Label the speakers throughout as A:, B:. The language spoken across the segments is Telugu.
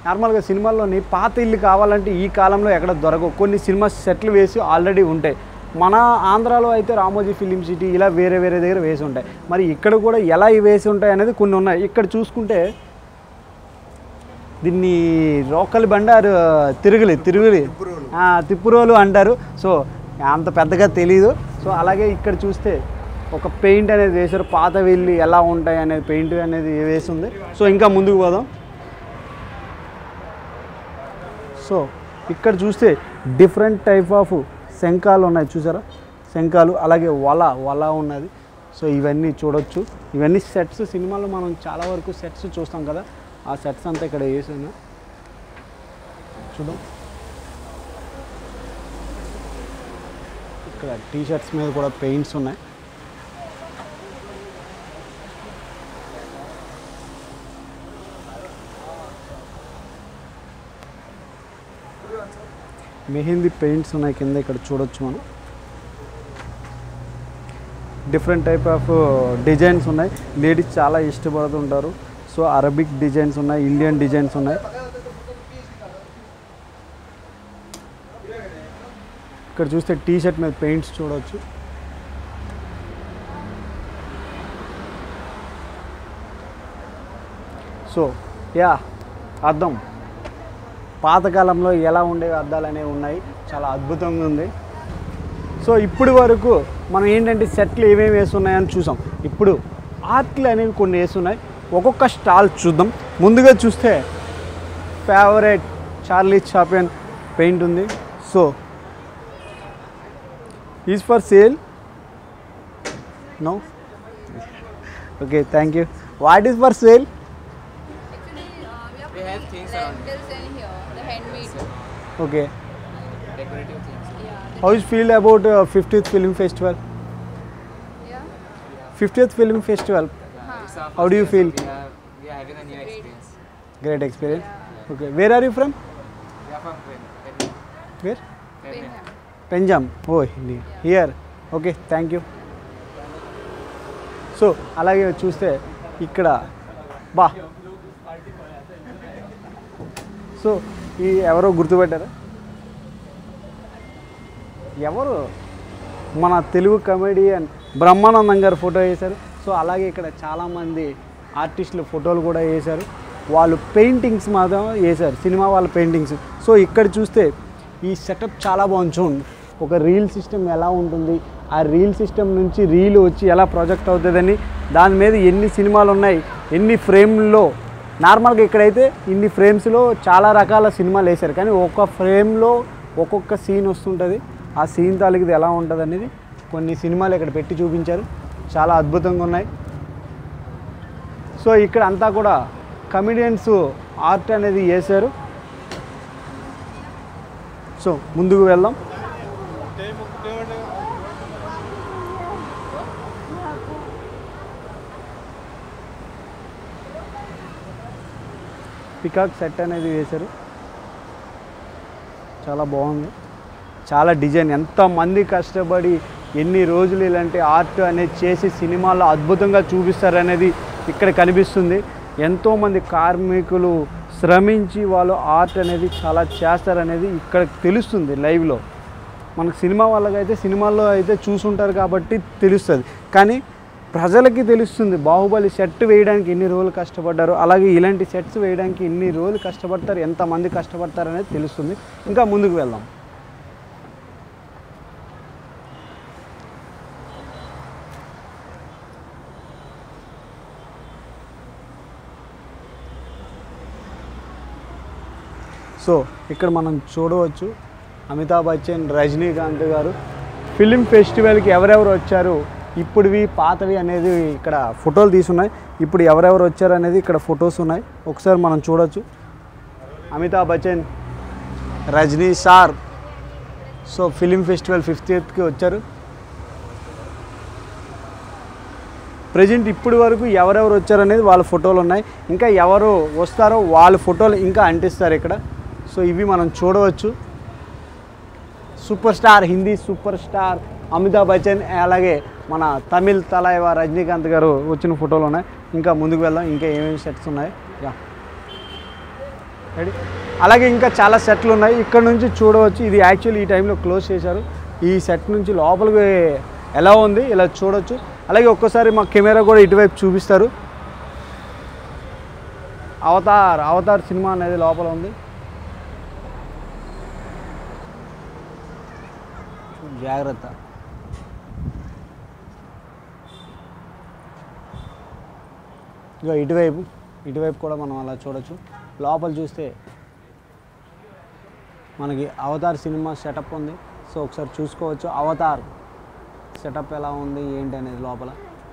A: నార్మల్గా సినిమాల్లోని పాత ఇల్లు కావాలంటే ఈ కాలంలో ఎక్కడ దొరకవు కొన్ని సినిమా సెట్లు వేసి ఆల్రెడీ ఉంటాయి మన ఆంధ్రాలో అయితే రామోజీ ఫిలిం సిటీ ఇలా వేరే వేరే దగ్గర వేసి ఉంటాయి మరి ఇక్కడ కూడా ఎలా ఇవి వేసి ఉంటాయి అనేది కొన్ని ఉన్నాయి ఇక్కడ చూసుకుంటే దీన్ని రోకలి బండారు తిరుగులి తిరుగులి ఆ, తిప్పురోలు అంటారు సో అంత పెద్దగా తెలియదు సో అలాగే ఇక్కడ చూస్తే ఒక పెయింట్ అనేది వేశారు పాత వెళ్ళి ఎలా ఉంటాయి అనేది పెయింట్ అనేది వేసి ఉంది సో ఇంకా ముందుకు పోదాం సో ఇక్కడ చూస్తే డిఫరెంట్ టైప్ ఆఫ్ శంఖాలు ఉన్నాయి చూసారా శంఖాలు అలాగే వల వల ఉన్నది సో ఇవన్నీ చూడొచ్చు ఇవన్నీ సెట్స్ సినిమాలో మనం చాలా వరకు సెట్స్ చూస్తాం కదా ఆ సెట్స్ అంతా ఇక్కడ వేసాను చూద్దాం ఇక్కడ టీ షర్ట్స్ మీద కూడా పెయింట్స్ ఉన్నాయి మెహందీ పెయింట్స్ ఉన్నాయి కింద ఇక్కడ చూడొచ్చు మనం డిఫరెంట్ టైప్ ఆఫ్ డిజైన్స్ ఉన్నాయి లేడీస్ చాలా ఇష్టపడుతుంటారు సో అరబిక్ డిజైన్స్ ఉన్నాయి ఇండియన్ డిజైన్స్ ఉన్నాయి ఇక్కడ చూస్తే టీ షర్ట్ మీద పెయింట్స్ చూడవచ్చు సో యా అద్దం పాతకాలంలో ఎలా ఉండేవి అద్దాలు అనేవి ఉన్నాయి చాలా అద్భుతంగా ఉంది సో ఇప్పుడు వరకు మనం ఏంటంటే సెట్లు ఏమేమి వేస్తున్నాయని చూసాం ఇప్పుడు ఆర్ట్లు అనేవి కొన్ని వేస్తున్నాయి ఒక్కొక్క స్టాల్ చూద్దాం ముందుగా చూస్తే ఫేవరెట్ చార్లీ చాపియన్ పెయింట్ ఉంది so is for sale no okay thank you what is for sale
B: Actually, uh, we have,
C: We have things
B: the
C: around
B: rentals in here, the handmade.
A: Okay
C: decorative things.
B: Yeah. the-
A: how is feel about fiftieth film festival
B: yeah.
A: Fiftieth film festival
B: Huh.
C: It's our
A: How do you
C: first year,
A: feel?
C: so We are, we are having a new experience.
A: Great experience okay where are you from
C: We are from Pen- Pen-
A: where
C: Pen-
B: Pinham.
A: Panjim oh here okay thank you so అలాగే చూస్తే ఇక్కడ బా సో ఈ ఎవరో గుర్తుపెట్టారా ఎవరు మన తెలుగు కమెడియన్ బ్రహ్మానందం గారు ఫోటో వేశారు సో అలాగే ఇక్కడ చాలామంది ఆర్టిస్టులు ఫోటోలు కూడా వేశారు వాళ్ళు పెయింటింగ్స్ మాత్రం వేశారు సినిమా వాళ్ళ పెయింటింగ్స్ సో ఇక్కడ చూస్తే ఈ సెటప్ చాలా బాగుంది చూడండి ఒక రీల్ సిస్టమ్ ఎలా ఉంటుంది ఆ రీల్ సిస్టమ్ నుంచి రీల్ వచ్చి ఎలా ప్రొజెక్ట్ అవుతుందని దాని మీద ఎన్ని సినిమాలు ఉన్నాయి ఎన్ని ఫ్రేమ్లో నార్మల్గా ఇక్కడైతే ఇన్ని ఫ్రేమ్స్లో చాలా రకాల సినిమాలు వేశారు కానీ ఒక్క ఫ్రేమ్లో ఒక్కొక్క సీన్ వస్తుంటుంది ఆ సీన్ తాలూకుది ఎలా ఉంటుంది అనేది కొన్ని సినిమాలు ఇక్కడ పెట్టి చూపించారు చాలా అద్భుతంగా ఉన్నాయి సో ఇక్కడ అంతా కూడా కమెడియన్స్ ఆర్ట్ అనేది వేశారు సో ముందుకు వెళ్దాం పికాక్ సెట్ అనేది వేశారు చాలా బాగుంది చాలా డిజైన్ ఎంతమంది కష్టపడి ఎన్ని రోజులు ఇలాంటి ఆర్ట్ అనేది చేసి సినిమాల్లో అద్భుతంగా చూపిస్తారనేది ఇక్కడ కనిపిస్తుంది ఎంతోమంది కార్మికులు శ్రమించి వాళ్ళు ఆర్ట్ అనేది చాలా చేస్తారనేది ఇక్కడ తెలుస్తుంది లైవ్లో మనకు సినిమా వాళ్ళకైతే సినిమాల్లో అయితే చూసుంటారు కాబట్టి తెలుస్తుంది కానీ ప్రజలకి తెలుస్తుంది బాహుబలి సెట్ వేయడానికి ఎన్ని రోజులు కష్టపడ్డారు అలాగే ఇలాంటి సెట్స్ వేయడానికి ఎన్ని రోజులు కష్టపడతారు ఎంతమంది కష్టపడతారు అనేది తెలుస్తుంది ఇంకా ముందుకు వెళ్దాం సో ఇక్కడ మనం చూడవచ్చు అమితాబ్ బచ్చన్ రజనీకాంత్ గారు ఫిలిం ఫెస్టివల్కి ఎవరెవరు వచ్చారు ఇప్పుడువి పాతవి అనేది ఇక్కడ ఫోటోలు తీసున్నాయి ఇప్పుడు ఎవరెవరు వచ్చారు అనేది ఇక్కడ ఫొటోస్ ఉన్నాయి ఒకసారి మనం చూడొచ్చు Amitabh Bachchan Rajini sir so film festival ఫిఫ్టీత్కి వచ్చారు ప్రజెంట్ ఇప్పటి వరకు ఎవరెవరు వచ్చారనేది వాళ్ళ ఫోటోలు ఉన్నాయి ఇంకా ఎవరు వస్తారో వాళ్ళ ఫోటోలు ఇంకా అంటిస్తారు ఇక్కడ సో ఇవి మనం చూడవచ్చు super star Hindi super star Amitabh Bachchan అలాగే మన తమిళ్ తలైవ రజనీకాంత్ గారు వచ్చిన ఫోటోలు ఉన్నాయి ఇంకా ముందుకు వెళ్దాం ఇంకా ఏమేమి సెట్స్ ఉన్నాయి యా రెడీ అలాగే ఇంకా చాలా సెట్లు ఉన్నాయి ఇక్కడ నుంచి చూడవచ్చు ఇది యాక్చువల్లీ ఈ టైంలో క్లోజ్ చేశారు ఈ సెట్ నుంచి లోపలికి ఎలా ఉంది ఇలా చూడొచ్చు అలాగే ఒక్కసారి మా కెమెరా కూడా ఇటువైపు చూపిస్తారు అవతార్ అవతార్ సినిమా అనేది లోపల ఉంది జాగ్రత్త ఇక ఇటువైపు ఇటువైపు కూడా మనం అలా చూడొచ్చు లోపల చూస్తే మనకి అవతార్ సినిమా సెటప్ ఉంది సో ఒకసారి చూసుకోవచ్చు అవతార్ సెటప్ ఎలా ఉంది ఏంటి అనేది లోపల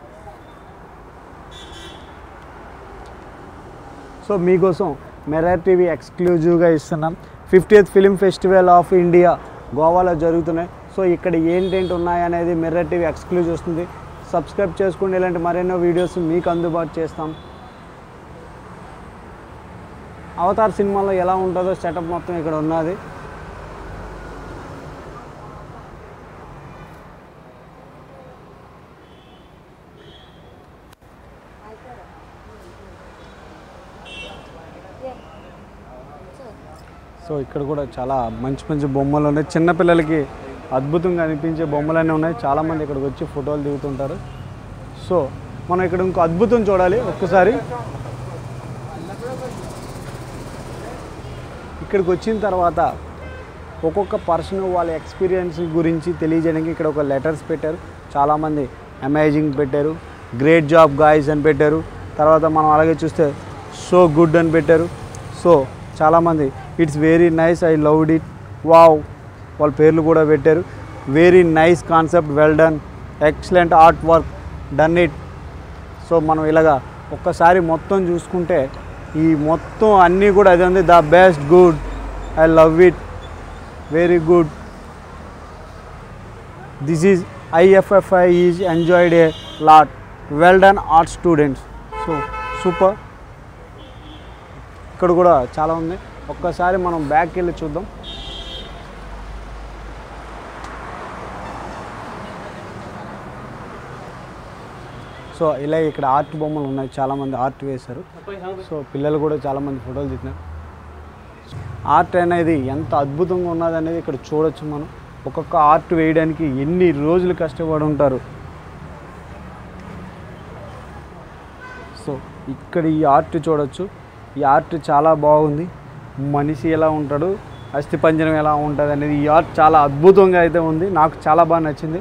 A: సో మీకోసం మెరర్ టీవీ ఎక్స్క్లూజివ్గా ఇస్తున్నాం fiftieth film festival of India గోవాలో జరుగుతున్నాయి సో ఇక్కడ ఏంటేంటి ఉన్నాయి అనేది మెర్రర్ టీవీ ఎక్స్క్లూజివ్ వస్తుంది సబ్స్క్రైబ్ చేసుకోండి ఇలాంటి మరెన్నో వీడియోస్ మీకు అందుబాటు చేస్తాం అవతార్ సినిమాలో ఎలా ఉంటుందో సెటప్ మొత్తం ఇక్కడ ఉన్నది సో ఇక్కడ కూడా చాలా మంచి మంచి బొమ్మలు ఉన్నాయి చిన్నపిల్లలకి అద్భుతంగా అనిపించే బొమ్మలన్నీ ఉన్నాయి చాలామంది ఇక్కడికి వచ్చి ఫోటోలు దిగుతుంటారు సో మనం ఇక్కడ ఇంకో అద్భుతం చూడాలి ఒక్కసారి ఇక్కడికి వచ్చిన తర్వాత ఒక్కొక్క పర్సన్ వాళ్ళ ఎక్స్పీరియన్స్ గురించి తెలియజేయడానికి ఇక్కడ ఒక లెటర్స్ పెట్టారు చాలామంది అమేజింగ్ పెట్టారు గ్రేట్ జాబ్ గాయస్ అని పెట్టారు తర్వాత మనం అలాగే చూస్తే సో గుడ్ అని పెట్టారు సో చాలామంది it's very nice I loved it wow వాళ్ళ పేర్లు కూడా పెట్టారు very nice concept well done excellent art work done it so మనం ఇలాగా ఒక్కసారి మొత్తం చూసుకుంటే ఈ మొత్తం అన్నీ కూడా అదే ఉంది the best good I love it very good this is IFFI is enjoyed a lot well done art students so super ఇక్కడ కూడా చాలా ఉంది ఒక్కసారి మనం బ్యాక్కి వెళ్ళి చూద్దాం సో ఇలా ఇక్కడ ఆర్ట్ బొమ్మలు ఉన్నాయి చాలామంది ఆర్ట్ వేశారు సో పిల్లలు కూడా చాలామంది ఫోటోలు తీసినారు ఆర్ట్ అనేది ఎంత అద్భుతంగా ఉన్నది అనేది ఇక్కడ చూడొచ్చు మనం ఒక్కొక్క ఆర్ట్ వేయడానికి ఎన్ని రోజులు కష్టపడి ఉంటారు సో ఇక్కడ ఈ ఆర్ట్ చూడొచ్చు ఈ ఆర్ట్ చాలా బాగుంది మనిషి ఎలా ఉంటాడు అస్థిపంజరం ఎలా ఉంటుంది అనేది ఈ ఆర్ట్ చాలా అద్భుతంగా అయితే ఉంది నాకు చాలా బాగా నచ్చింది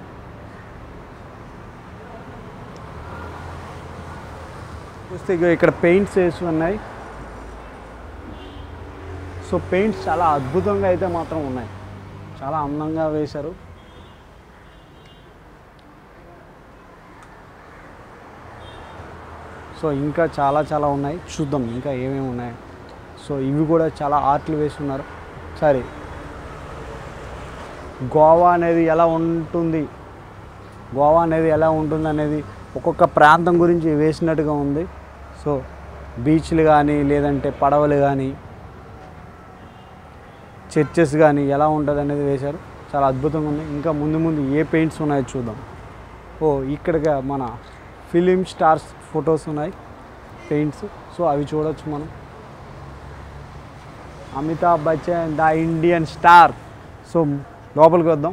A: చూస్తే ఇగో ఇక్కడ పెయింట్స్ వేసి ఉన్నాయి సో పెయింట్స్ చాలా అద్భుతంగా అయితే మాత్రం ఉన్నాయి చాలా అందంగా వేశారు సో ఇంకా చాలా చాలా ఉన్నాయి చూద్దాం ఇంకా ఏమేమి ఉన్నాయి సో ఇవి కూడా చాలా ఆర్ట్లు వేసి ఉన్నారు సరే గోవా అనేది ఎలా ఉంటుంది గోవా అనేది ఎలా ఉంటుంది అనేది ఒక్కొక్క ప్రాంతం గురించి వేసినట్టుగా ఉంది సో బీచ్లు కానీ లేదంటే పడవలు కానీ చర్చెస్ కానీ ఎలా ఉంటుంది అనేది వేశారు చాలా అద్భుతంగా ఉంది ఇంకా ముందు ముందు ఏ పెయింట్స్ ఉన్నాయో చూద్దాం ఓ ఇక్కడగా మన ఫిలిం స్టార్స్ ఫొటోస్ ఉన్నాయి పెయింట్స్ సో అవి చూడొచ్చు మనం Amitabh Bachchan the Indian star so లోపలికి వద్దాం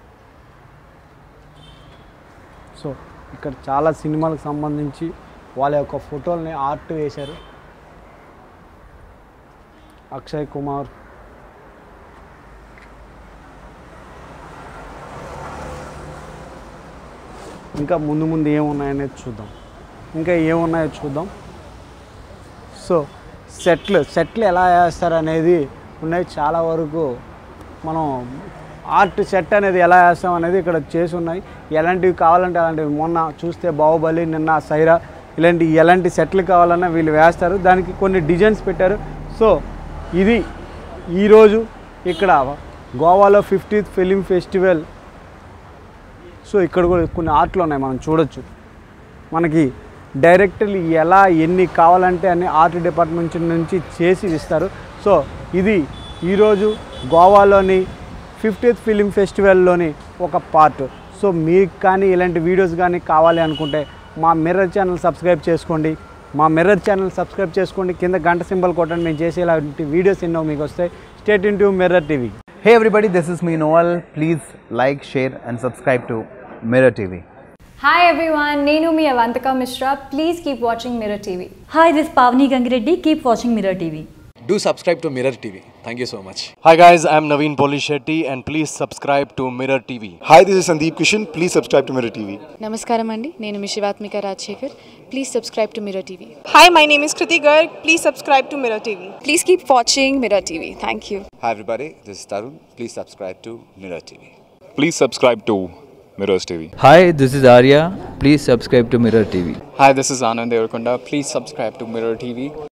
A: సో ఇక్కడ చాలా సినిమాలకు సంబంధించి వాళ్ళ యొక్క ఫోటోల్ని ఆర్ట్ వేశారు అక్షయ్ కుమార్ ఇంకా ముందు ముందు ఏమున్నాయనేది చూద్దాం ఇంకా ఏమున్నాయో చూద్దాం సో సెట్లు సెట్లు ఎలా వేస్తారు అనేది ఉన్నాయి చాలా వరకు మనం ఆర్ట్ సెట్ అనేది ఎలా వేస్తాం అనేది ఇక్కడ చేసి ఉన్నాయి ఎలాంటివి కావాలంటే అలాంటివి మొన్న చూస్తే బాహుబలి నిన్న సైరా ఇలాంటి ఎలాంటి సెట్లు కావాలన్నా వీళ్ళు వేస్తారు దానికి కొన్ని డిజైన్స్ పెట్టారు సో ఇది ఈరోజు ఇక్కడ గోవాలో ఫిఫ్టీత్ ఫిలిం ఫెస్టివల్ సో ఇక్కడ కూడా కొన్ని ఆర్ట్లు ఉన్నాయి మనం చూడొచ్చు మనకి డైరెక్టర్లు ఎలా ఎన్ని కావాలంటే అన్ని ఆర్ట్ డిపార్ట్మెంట్ నుంచి చేసి ఇస్తారు సో ఇది ఈరోజు గోవాలోని ఫిఫ్టీత్ ఫిలిం ఫెస్టివల్లోని ఒక పార్ట్ సో మీకు కానీ ఇలాంటి వీడియోస్ కానీ కావాలి అనుకుంటే మా మిర్రర్ ఛానల్ సబ్స్క్రైబ్ చేసుకోండి మా మిర్రర్ ఛానల్ సబ్స్క్రైబ్ చేసుకోండి కింద గంట సింబల్ కొట్టండి మేము చేసే ఇలాంటి వీడియోస్ ఎన్నో మీకు వస్తాయి స్టేట్ ఇన్ to Mirror TV
D: Hey everybody, this is me Noel. Please like, share, and subscribe to Mirror TV.
E: Hi everyone, Nenu mi Avantika Mishra. Please keep watching Mirror TV.
F: Hi, this is Pavni Gangireddy. Keep watching Mirror TV.
G: Do subscribe to Mirror TV. Thank you so much.
H: Hi guys, I'm Naveen Polishetty and please subscribe to Mirror TV.
I: Hi, this is Sandeep Kishan. Please subscribe to Mirror TV.
J: నమస్కారం అండి నేను మీ Shivathmika Rajasekhar please subscribe to Mirror TV
K: Hi, my name is Kriti Garg. Please subscribe to Mirror TV.
J: Please keep watching Mirror TV thank you
L: Hi everybody, this is Tarun. Please subscribe to Mirror TV.
I: Please subscribe to Mirrors TV.
M: Hi, this is Arya. Please subscribe to Mirror TV.
G: Hi, this is Anand Devarkonda. Please subscribe to Mirror TV.